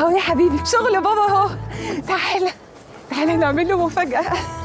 اهو يا حبيبي شغل بابا اهو تعالى تعالى نعمل له مفاجأة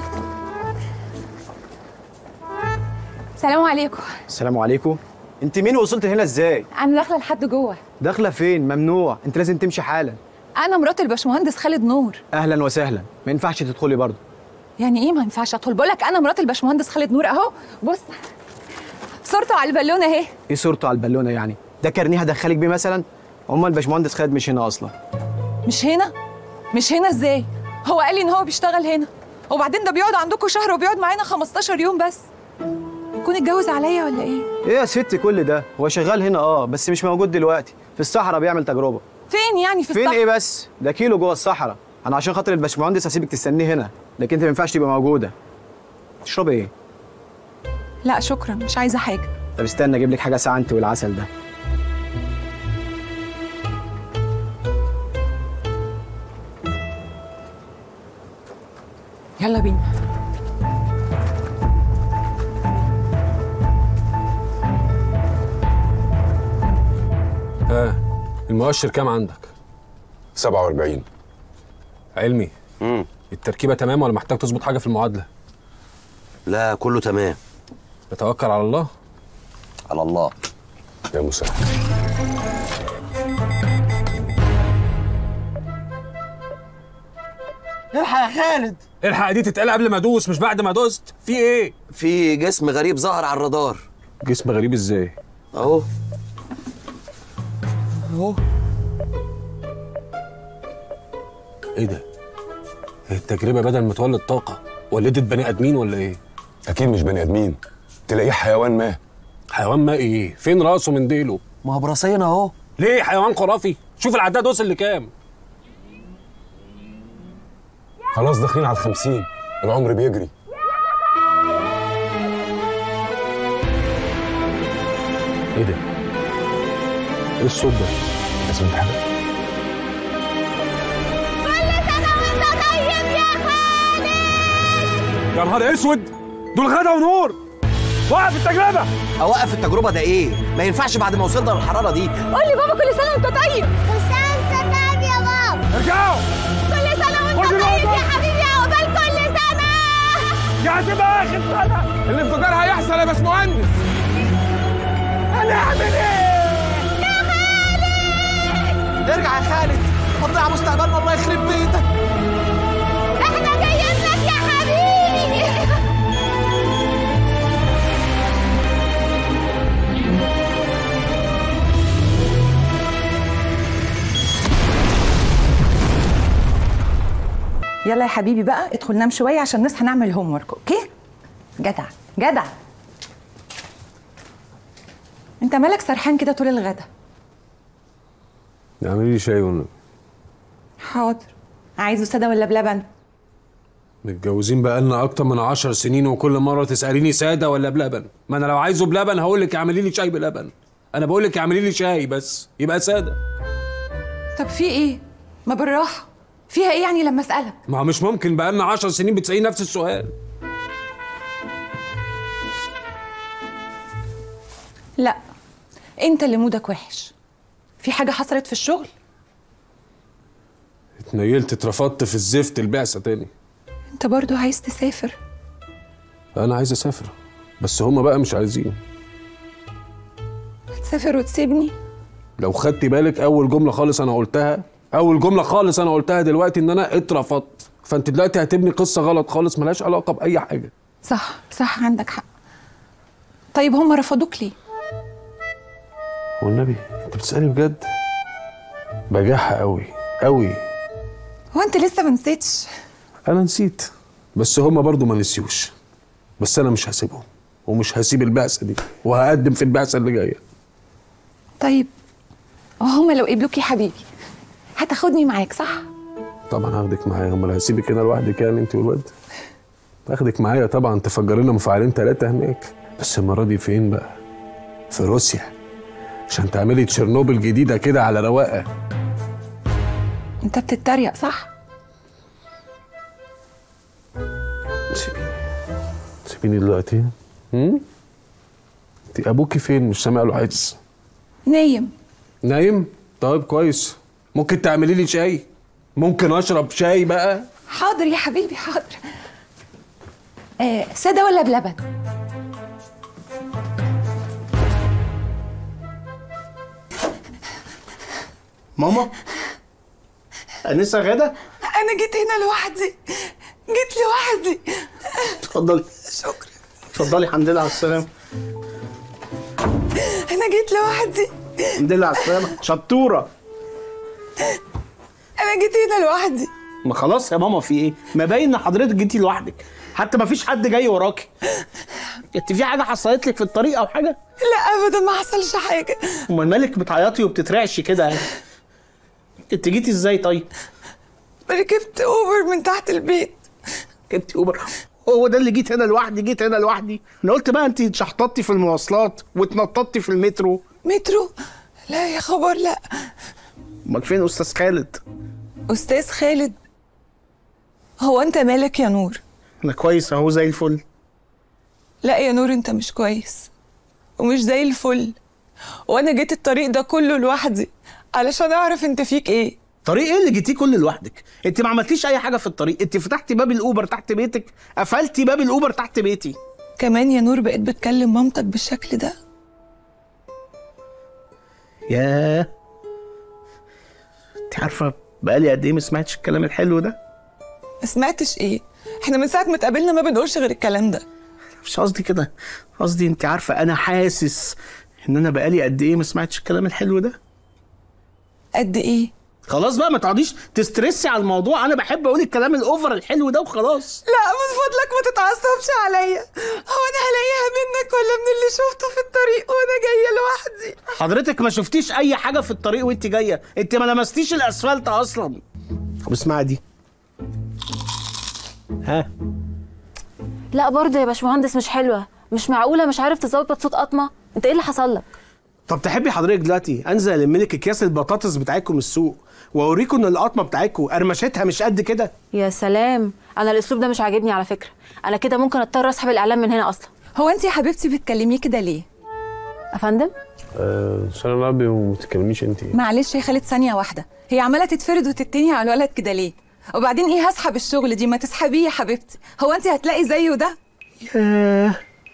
السلام عليكم السلام عليكم انت مين وصلت هنا ازاي انا داخله لحد جوه داخله فين ممنوع انت لازم تمشي حالا انا مرات الباشمهندس خالد نور اهلا وسهلا ما ينفعش تدخلي برضه يعني ايه ما ينفعش ادخل بقول لك انا مرات الباشمهندس خالد نور اهو بص صورته على البالونه اهي ايه صورته على البالونه يعني ده كارنيه هدخلك بيه مثلا امال الباشمهندس خالد مش هنا اصلا مش هنا مش هنا ازاي هو قال لي ان هو بيشتغل هنا وبعدين ده بيقعد عندكم شهر وبيقعد معانا 15 يوم بس يكون اتجوز عليا ولا ايه ايه يا ست كل ده هو شغال هنا اه بس مش موجود دلوقتي في الصحراء بيعمل تجربه فين يعني في فين الصحراء؟ ايه بس ده كيلو جوه الصحراء انا عشان خاطر الباشمهندس هسيبك تستنيه هنا لكن انت ما ينفعش تبقى موجوده تشربي ايه لا شكرا مش عايزه حاجه طب استنى اجيب لك حاجه ساعه انت والعسل ده يلا بينا ها المؤشر كام عندك 47 علمي امم التركيبه تمام ولا محتاج تظبط حاجه في المعادله لا كله تمام نتوكل على الله على الله يا مسهل الحق يا خالد الحق دي تتقال قبل ما ادوس مش بعد ما دوست في ايه في جسم غريب ظهر على الرادار جسم غريب ازاي اهو اهو ايه ده هي التجربه بدل ما تولد طاقه ولدت بني ادمين ولا ايه اكيد مش بني ادمين تلاقيه حيوان ما حيوان مائي ايه فين راسه من ديله ما هو براسين اهو ليه حيوان خرافي شوف العداد وصل لكام خلاص داخلين على الخمسين العمر بيجري ايه ده ايه الصوت ده سمعت حاجه يا نهار اسود دول غدا ونور وقف التجربه اوقف التجربه ده ايه ما ينفعش بعد ما وصلنا للحراره دي قول لي بابا كل سنه وانت طيب كل سنة وانت طيب يا بابا ارجعوا كل سنه وانت قول لي طيب بابا. يا حبيبي عقبال كل سنه يا هتبقى اخر سنه الانفجار هيحصل يا باشمهندس هنعمل ايه ارجع يا خالد هتضيع مستقبلنا الله يخرب بيتك احنا جايين لك يا حبيبي يلا يا حبيبي بقى ادخل نام شويه عشان نصحى نعمل هوم ورك اوكي جدع جدع انت مالك سرحان كده طول الغدا اعملي لي شاي والنبي حاضر عايزه ساده ولا بلبن متجوزين بقالنا اكتر من عشر سنين وكل مره تساليني ساده ولا بلبن ما انا لو عايزه بلبن هقول لك اعملي لي شاي بلبن انا بقول لك اعملي لي شاي بس يبقى ساده طب في ايه ما بالراحه فيها ايه يعني لما اسالك ما هو مش ممكن بقالنا عشر سنين بتساليني نفس السؤال لا انت اللي مودك وحش في حاجه حصلت في الشغل اتنيلت اترفضت في الزفت البعثه تاني انت برضو عايز تسافر انا عايز اسافر بس هما بقى مش عايزين تسافر وتسيبني لو خدتي بالك اول جمله خالص انا قلتها اول جمله خالص انا قلتها دلوقتي ان انا اترفضت فانت دلوقتي هتبني قصه غلط خالص ملهاش علاقه باي حاجه صح صح عندك حق طيب هم رفضوك ليه والنبي انت بتسالي بجد بجاحه قوي قوي هو انت لسه ما نسيتش انا نسيت بس هما برضو ما نسيوش بس انا مش هسيبهم ومش هسيب البعثه دي وهقدم في البعثه اللي جايه طيب هم لو قبلوك يا حبيبي هتاخدني معاك صح طبعا هاخدك معايا امال هسيبك هنا لوحدك يعني انت والواد هاخدك معايا طبعا تفجر لنا مفاعلين ثلاثه هناك بس المره دي فين بقى في روسيا عشان تعملي تشيرنوبل جديده كده على رواقه انت بتتريق صح سيبيني سيبيني دلوقتي هم؟ انت ابوكي فين مش سامع له عايز نايم نايم طيب كويس ممكن تعملي لي شاي ممكن اشرب شاي بقى حاضر يا حبيبي حاضر آه ساده ولا بلبن ماما انسه غدا انا جيت هنا لوحدي جيت لوحدي اتفضلي شكرا اتفضلي الحمد لله على السلامه انا جيت لوحدي الحمد لله على السلامه شطوره انا جيت هنا لوحدي ما خلاص يا ماما في ايه ما باين ان حضرتك جيتي لوحدك حتى ما فيش حد جاي وراكي انت في حاجه حصلت لك في الطريق او حاجه لا ابدا ما حصلش حاجه امال مالك بتعيطي وبتترعشي كده يعني انت جيتي ازاي طيب ركبت اوبر من تحت البيت جبتي اوبر هو ده اللي جيت هنا لوحدي جيت هنا لوحدي انا قلت بقى انت اتشحططتي في المواصلات واتنططتي في المترو مترو لا يا خبر لا امال فين استاذ خالد استاذ خالد هو انت مالك يا نور انا كويس اهو زي الفل لا يا نور انت مش كويس ومش زي الفل وانا جيت الطريق ده كله لوحدي علشان اعرف انت فيك ايه طريق ايه اللي جيتيه كل لوحدك انت ما عملتيش اي حاجه في الطريق انت فتحتي باب الاوبر تحت بيتك قفلتي باب الاوبر تحت بيتي كمان يا نور بقيت بتكلم مامتك بالشكل ده ياه انت عارفه بقالي قد ايه ما سمعتش الكلام الحلو ده ما سمعتش ايه احنا من ساعه ما اتقابلنا ما بنقولش غير الكلام ده مش قصدي كده قصدي انت عارفه انا حاسس ان انا بقالي قد ايه ما سمعتش الكلام الحلو ده قد ايه خلاص بقى ما تقعديش تسترسي على الموضوع انا بحب اقول الكلام الاوفر الحلو ده وخلاص لا من فضلك ما تتعصبش عليا هو انا هلاقيها منك ولا من اللي شفته في الطريق وانا جايه لوحدي حضرتك ما شفتيش اي حاجه في الطريق وانت جايه انت ما لمستيش الاسفلت اصلا طب اسمعي دي ها لا برضه يا باشمهندس مش حلوه مش معقوله مش عارف تظبط صوت قطمه انت ايه اللي حصل لك طب تحبي حضرتك دلوقتي انزل الم لك اكياس البطاطس بتاعتكم من السوق واوريكم ان القطمه بتاعتكم قرمشتها مش قد كده يا سلام انا الاسلوب ده مش عاجبني على فكره انا كده ممكن اضطر اسحب الاعلام من هنا اصلا هو انت يا حبيبتي بتكلميه كده ليه افندم أه سلام ربي وما تتكلميش انت معلش يا خالد ثانيه واحده هي عماله تتفرد وتتني على الولد كده ليه وبعدين ايه هسحب الشغل دي ما تسحبيه يا حبيبتي هو انت هتلاقي زيه ده ياه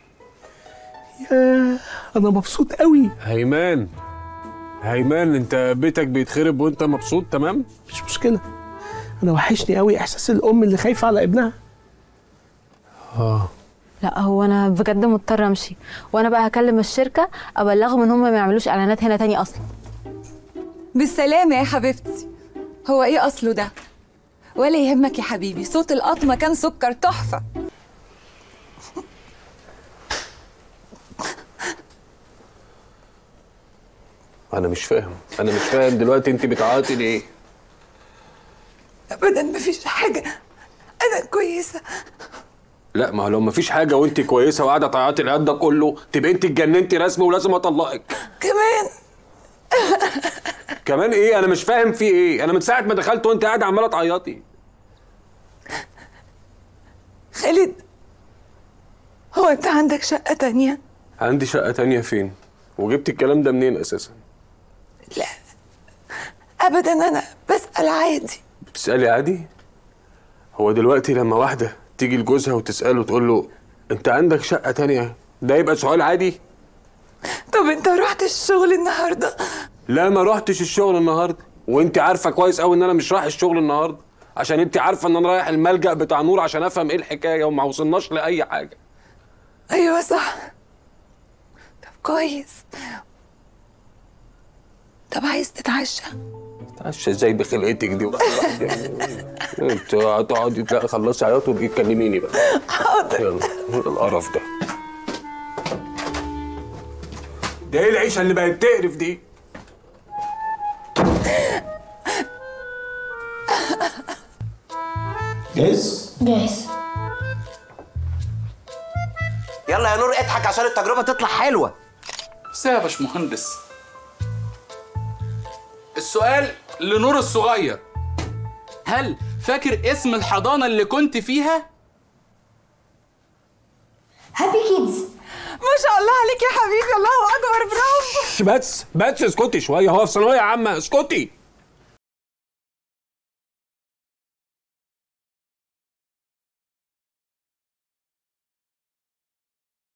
ياه انا مبسوط قوي هيمان هيمان انت بيتك بيتخرب وانت مبسوط تمام مش مشكله انا وحشني قوي احساس الام اللي خايفه على ابنها اه لا هو انا بجد مضطره امشي وانا بقى هكلم الشركه ابلغهم ان هم ما يعملوش اعلانات هنا تاني اصلا بالسلامه يا حبيبتي هو ايه اصله ده ولا يهمك يا حبيبي صوت القطمه كان سكر تحفه انا مش فاهم انا مش فاهم دلوقتي انت بتعيطي ليه ابدا مفيش حاجه انا كويسه لا ما هو لو مفيش حاجه وانت كويسه وقاعده تعيطي العياط ده كله تبقى انت اتجننتي رسمي ولازم اطلقك كمان كمان ايه انا مش فاهم في ايه انا من ساعه ما دخلت وانت قاعده عماله تعيطي خالد هو انت عندك شقه تانية عندي شقه تانية فين وجبت الكلام ده منين اساسا لا ابدا انا بسال عادي بتسالي عادي هو دلوقتي لما واحده تيجي لجوزها وتساله تقول له انت عندك شقه تانية ده يبقى سؤال عادي طب انت رحت الشغل النهارده لا ما رحتش الشغل النهارده وانت عارفه كويس قوي ان انا مش رايح الشغل النهارده عشان انت عارفه ان انا رايح الملجأ بتاع نور عشان افهم ايه الحكايه وما وصلناش لاي حاجه ايوه صح طب كويس طب عايز تتعشى تعشى ازاي بخلقتك دي انت هتقعدي لا خلصي عياط وبقي تكلميني بقى حاضر يلا ايه القرف ده ده ايه العيشه اللي بقت تقرف دي جاهز جاهز يلا يا نور اضحك عشان التجربه تطلع حلوه بس يا باشمهندس السؤال لنور الصغير هل فاكر اسم الحضانة اللي كنت فيها؟ هابي كيدز ما شاء الله عليك يا حبيبي الله اكبر برافو بس بس اسكتي شويه هو في ثانويه عامه اسكتي